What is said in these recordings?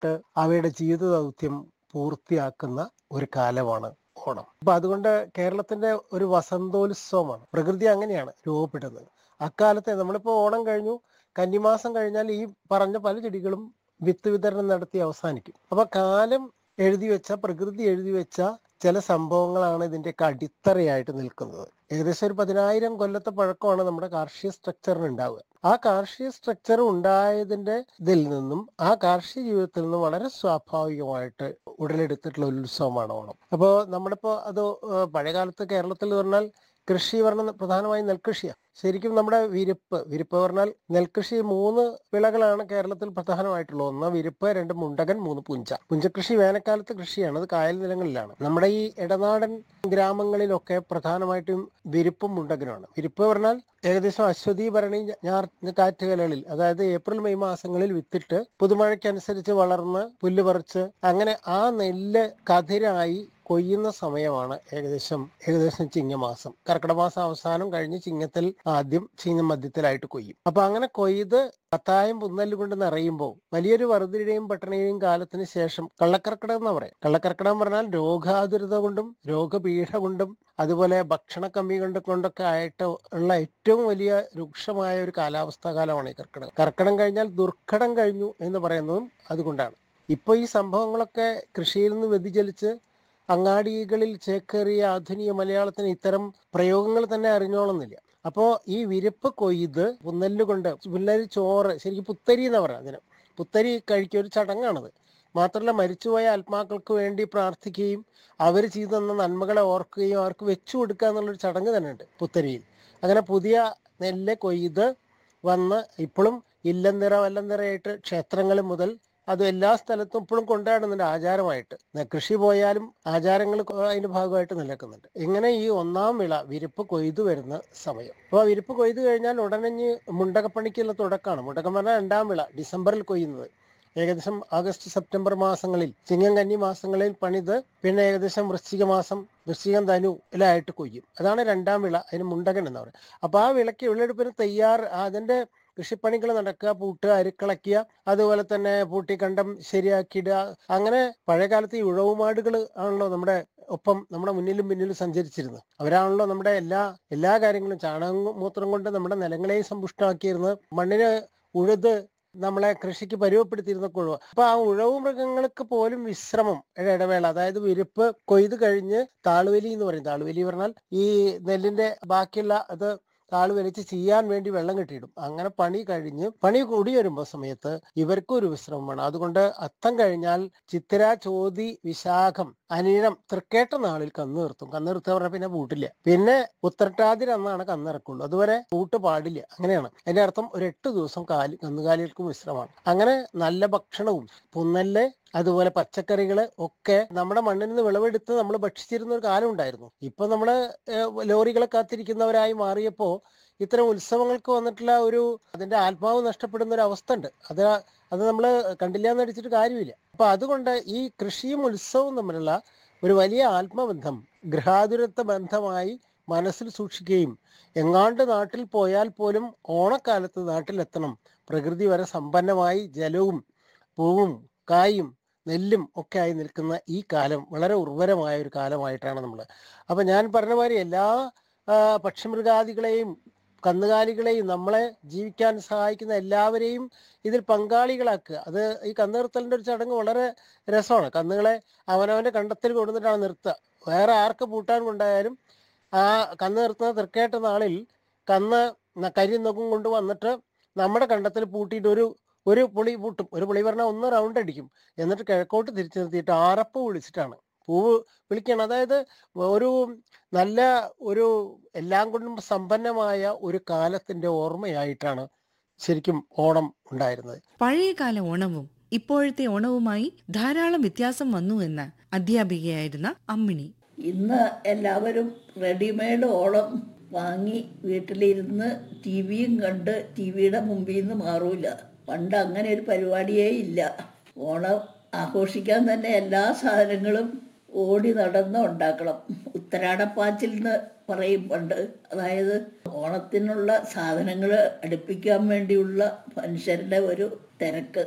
നട്ട് അവയുടെ ജീവിത ദൗത്യം പൂർത്തിയാക്കുന്ന ഒരു കാലമാണ് ഓണം അപ്പൊ അതുകൊണ്ട് കേരളത്തിന്റെ ഒരു വസന്തോത്സവമാണ് പ്രകൃതി അങ്ങനെയാണ് രൂപപ്പെടുന്നത് അക്കാലത്തെ നമ്മളിപ്പോ ഓണം കഴിഞ്ഞു കന്നിമാസം കഴിഞ്ഞാൽ ഈ പറഞ്ഞ പല ചെടികളും വിത്ത് വിതരണം നടത്തി അവസാനിക്കും അപ്പൊ കാലം എഴുതി വെച്ച പ്രകൃതി എഴുതി വെച്ച ചില സംഭവങ്ങളാണ് ഇതിന്റെയൊക്കെ അടിത്തറയായിട്ട് നിൽക്കുന്നത് ഏകദേശം ഒരു പതിനായിരം കൊല്ലത്തെ പഴക്കമാണ് നമ്മുടെ കാർഷിക സ്ട്രക്ചറിന് ഉണ്ടാവുക ആ കാർഷിക സ്ട്രക്ചർ ഉണ്ടായതിന്റെ ഇതിൽ നിന്നും ആ കാർഷിക ജീവിതത്തിൽ നിന്നും വളരെ സ്വാഭാവികമായിട്ട് ഉടലെടുത്തിട്ടുള്ള ഒരു ഉത്സവമാണ് ഓണം അപ്പോൾ നമ്മളിപ്പോ അത് ഏഹ് പഴയകാലത്ത് കേരളത്തിൽ പറഞ്ഞാൽ കൃഷി പറഞ്ഞ പ്രധാനമായും നെൽകൃഷിയാണ് ശരിക്കും നമ്മുടെ വിരിപ്പ് വിരിപ്പ് പറഞ്ഞാൽ നെൽകൃഷി മൂന്ന് വിളകളാണ് കേരളത്തിൽ പ്രധാനമായിട്ടുള്ളത് ഒന്ന് വിരിപ്പ് രണ്ട് മുണ്ടകൻ മൂന്ന് പുഞ്ച പുഞ്ചകൃഷി വേനൽക്കാലത്ത് കൃഷിയാണ് അത് കായൽ നിലങ്ങളിലാണ് നമ്മുടെ ഈ ഇടനാടൻ ഗ്രാമങ്ങളിലൊക്കെ പ്രധാനമായിട്ടും വിരിപ്പും മുണ്ടകനുമാണ് വിരിപ്പ് പറഞ്ഞാൽ ഏകദേശം അശ്വതി ഭരണി ഞാർ കാറ്റുകലകളിൽ അതായത് ഏപ്രിൽ മെയ് മാസങ്ങളിൽ വിത്തിട്ട് പുതുമഴയ്ക്കനുസരിച്ച് വളർന്ന് പുല്ല് പറിച്ച് അങ്ങനെ ആ നെല്ല് കതിരായി കൊയ്യുന്ന സമയമാണ് ഏകദേശം ഏകദേശം ചിങ്ങമാസം കർക്കിടക മാസം അവസാനം കഴിഞ്ഞ് ചിങ്ങത്തിൽ ആദ്യം ചിങ്ങ മധ്യത്തിലായിട്ട് കൊയ്യും അപ്പൊ അങ്ങനെ കൊയ്ത് പത്തായം പുന്നല് കൊണ്ട് നിറയുമ്പോൾ വലിയൊരു വറുതിയുടെയും പട്ടണയുടെയും കാലത്തിന് ശേഷം കള്ളക്കർക്കിടകം എന്ന് പറയാം കള്ളക്കർക്കിടകം പറഞ്ഞാൽ രോഗാതുരത കൊണ്ടും രോഗപീഠ കൊണ്ടും അതുപോലെ ഭക്ഷണ കമ്മി കൊണ്ട് കൊണ്ടൊക്കെ ആയിട്ട് ഉള്ള ഏറ്റവും വലിയ രൂക്ഷമായ ഒരു കാലാവസ്ഥാ കാലമാണ് ഈ കർക്കിടകം കർക്കിടകം കഴിഞ്ഞാൽ ദുർഘടം കഴിഞ്ഞു എന്ന് പറയുന്നതും അതുകൊണ്ടാണ് ഇപ്പൊ ഈ സംഭവങ്ങളൊക്കെ കൃഷിയിൽ നിന്ന് വ്യതിചലിച്ച് അങ്ങാടികളിൽ ചേക്കേറിയ ആധുനിക മലയാളത്തിന് ഇത്തരം പ്രയോഗങ്ങൾ തന്നെ അറിഞ്ഞോളുന്നില്ല അപ്പോ ഈ വിരിപ്പ് കൊയ്ത് പുന്നല് കൊണ്ട് പുന്നല് ചോറ് ശരിക്കും പുത്തരി എന്ന് പറയാം അതിന് പുത്തരി കഴിക്കുക ഒരു ചടങ്ങാണത് മാത്രമല്ല മരിച്ചുപോയ ആത്മാക്കൾക്ക് വേണ്ടി പ്രാർത്ഥിക്കുകയും അവർ ചെയ്തു തന്ന നന്മകളെ ഓർക്കുകയും അവർക്ക് വെച്ചു കൊടുക്കുക എന്നുള്ളൊരു ചടങ്ങ് തന്നെയുണ്ട് പുത്തരിയിൽ അങ്ങനെ പുതിയ നെല്ല് കൊയ്ത് വന്ന് ഇപ്പോഴും ഇല്ലംനിറ വല്ലംനിറയായിട്ട് ക്ഷേത്രങ്ങൾ മുതൽ അത് എല്ലാ സ്ഥലത്തും ഇപ്പോഴും കൊണ്ടാടുന്നുണ്ട് ആചാരമായിട്ട് ന- കൃഷി പോയാലും ആചാരങ്ങൾ കൊ- അതിന്റെ ഭാഗമായിട്ട് നിലക്കുന്നുണ്ട് ഇങ്ങനെ ഈ ഒന്നാം വിള വിരിപ്പ് കൊയ്തു വരുന്ന സമയം അപ്പോൾ വിരിപ്പ് കൊയ്തു കഴിഞ്ഞാൽ ഉടനെ മുണ്ടകപ്പണിക്കുള്ള തുടക്കമാണ് മുണ്ടകം പറഞ്ഞാൽ രണ്ടാം വിള ഡിസംബറിൽ കൊയ്യുന്നത് ഏകദേശം ആഗസ്റ്റ് സെപ്റ്റംബർ മാസങ്ങളിൽ ചിങ്ങം കന്നി മാസങ്ങളിൽ പണിത് പിന്നെ ഏകദേശം വൃശ്ചിക മാസം വൃശ്ചികം ധനുലായിട്ട് കൊയ്യും അതാണ് രണ്ടാം വിള അതിന് മുണ്ടകൻ എന്ന് പറയുന്നത് അപ്പൊ ആ വിളക്ക് വിളവെടുപ്പിന് തയ്യാർ അതിന്റെ കൃഷിപ്പണികൾ നടക്കുക പൂട്ട് അരിക്കളക്കുക അതുപോലെ തന്നെ പൂട്ടിക്കണ്ടം ശരിയാക്കിയിടുക അങ്ങനെ പഴയകാലത്ത് ഈ ഉഴവുമാടുകൾ ആണല്ലോ നമ്മുടെ ഒപ്പം നമ്മുടെ മുന്നിലും പിന്നിലും സഞ്ചരിച്ചിരുന്നത് അവരാണല്ലോ നമ്മുടെ എല്ലാ എല്ലാ കാര്യങ്ങളും ചാണകമൂത്രം കൊണ്ട് നമ്മുടെ നിലങ്ങളെയും സമ്പുഷ്ടമാക്കിയിരുന്നത് മണ്ണിന് ഉഴുത് നമ്മളെ കൃഷിക്ക് പരുവപ്പെടുത്തിയിരുന്ന കുഴവ് അപ്പൊ ആ ഉഴവു മൃഗങ്ങൾക്ക് പോലും വിശ്രമം ഒരു ഇടവേള അതായത് വിരിപ്പ് കൊയ്ത് കഴിഞ്ഞ് താളുവലി എന്ന് പറയും താളുവലി പറഞ്ഞാൽ ഈ നെല്ലിന്റെ ബാക്കിയുള്ള അത് താള് വലിച്ച് ചെയ്യാൻ വേണ്ടി വെള്ളം കെട്ടിയിടും അങ്ങനെ പണി കഴിഞ്ഞ് പണി കൂടി വരുമ്പോൾ സമയത്ത് ഇവർക്കും ഒരു വിശ്രമമാണ് അതുകൊണ്ട് അത്തം കഴിഞ്ഞാൽ ചിത്തിര ചോതി വിശാഖം അനീഴം തൃക്കേട്ട നാളിൽ കന്ന് നിർത്തും കന്ന് നിർത്തുക പറഞ്ഞാൽ പിന്നെ പൂട്ടില്ല പിന്നെ ഉത്രട്ടാതിര അന്നാണ് കന്നിറക്കുള്ളൂ അതുവരെ പൂട്ട് പാടില്ല അങ്ങനെയാണ് അതിന്റെ അർത്ഥം ഒരു എട്ട് ദിവസം കാലി കന്നുകാലികൾക്കും വിശ്രമമാണ് അങ്ങനെ നല്ല ഭക്ഷണവും പുന്നല്ല് അതുപോലെ പച്ചക്കറികള് ഒക്കെ നമ്മുടെ മണ്ണിൽ നിന്ന് വിളവെടുത്ത് നമ്മൾ ഭക്ഷിച്ചിരുന്ന ഒരു കാലം ഉണ്ടായിരുന്നു ഇപ്പൊ നമ്മള് ഏഹ്, ലോറികളെ കാത്തിരിക്കുന്നവരായി മാറിയപ്പോ ഇത്തരം ഉത്സവങ്ങൾക്ക് വന്നിട്ടുള്ള ഒരു അതിന്റെ ആത്മാവ് നഷ്ടപ്പെടുന്ന ഒരു അവസ്ഥ ഉണ്ട് അത് അത് നമ്മൾ കണ്ടില്ല എന്ന് അടിച്ചിട്ട് കാര്യമില്ല അപ്പൊ അതുകൊണ്ട് ഈ കൃഷിയും ഉത്സവവും തമ്മിലുള്ള ഒരു വലിയ ആത്മബന്ധം ഗൃഹാതുരത്വ ബന്ധമായി മനസ്സിൽ സൂക്ഷിക്കുകയും എങ്ങാണ്ട് നാട്ടിൽ പോയാൽ പോലും ഓണക്കാലത്ത് നാട്ടിലെത്തണം പ്രകൃതി വരെ സമ്പന്നമായി ജലവും പൂവും കായും നെല്ലും ഒക്കെ ആയി നിൽക്കുന്ന ഈ കാലം വളരെ ഉർവരമായ ഒരു കാലമായിട്ടാണ് നമ്മൾ അപ്പൊ ഞാൻ പറഞ്ഞ മാതിരി എല്ലാ ആ, പക്ഷിമൃഗാദികളെയും കന്നുകാലികളെയും നമ്മളെ ജീവിക്കാൻ സഹായിക്കുന്ന എല്ലാവരെയും ഇതിൽ പങ്കാളികളാക്കുക അത് ഈ കന്ന് നിർത്തലിന്റെ ഒരു ചടങ്ങ് വളരെ രസമാണ് കന്നുകളെ അവനവന്റെ കണ്ടത്തിൽ കൊടുത്തിട്ടാണ് നിർത്തുക വേറെ ആർക്ക് പൂട്ടാൻ കൊണ്ടായാലും ആ കന്ന് നിർത്തുന്ന തൃക്കേട്ട നാളിൽ കന്ന് ന- കരി നഖം കൊണ്ട് വന്നിട്ട് നമ്മുടെ കണ്ടത്തിൽ പൂട്ടിയിട്ട് ഒരു ഒരു പുളി പൂട്ടും ഒരു പുളി പറഞ്ഞാൽ ഒന്ന് റൗണ്ട് അടിക്കും എന്നിട്ട് കിഴക്കോട്ട് തിരിച്ചു നിർത്തിയിട്ട് ആറപ്പ് വിളിച്ചിട്ടാണ് പൂവ് വിളിക്കണം അതായത് ഒരു നല്ല ഒരു എല്ലാം കൊണ്ടും സമ്പന്നമായ ഒരു കാലത്തിന്റെ ഓർമ്മയായിട്ടാണ് ശരിക്കും ഓണം ഉണ്ടായിരുന്നത് പഴയകാല ഓണവും ഇപ്പോഴത്തെ ഓണവുമായി ധാരാളം വ്യത്യാസം വന്നു എന്ന് അധ്യാപികയായിരുന്ന അമ്മിണി ഇന്ന് എല്ലാവരും റെഡിമെയ്ഡ് ഓണം വാങ്ങി വീട്ടിലിരുന്ന് ടി വിയും കണ്ട് ടി വിയുടെ മുമ്പിൽ നിന്ന് മാറൂല പണ്ട് അങ്ങനെ ഒരു പരിപാടിയേ ഇല്ല ഓണം ആഘോഷിക്കാൻ തന്നെ എല്ലാ സാധനങ്ങളും ഓടി നടന്ന് ഉണ്ടാക്കണം ഉത്തരാടപ്പാച്ചിൽ എന്ന് പറയും പണ്ട് അതായത് ഓണത്തിനുള്ള സാധനങ്ങൾ അടുപ്പിക്കാൻ വേണ്ടിയുള്ള മനുഷ്യരുടെ ഒരു തിരക്ക്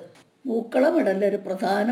പൂക്കളമിടൽ ഒരു പ്രധാന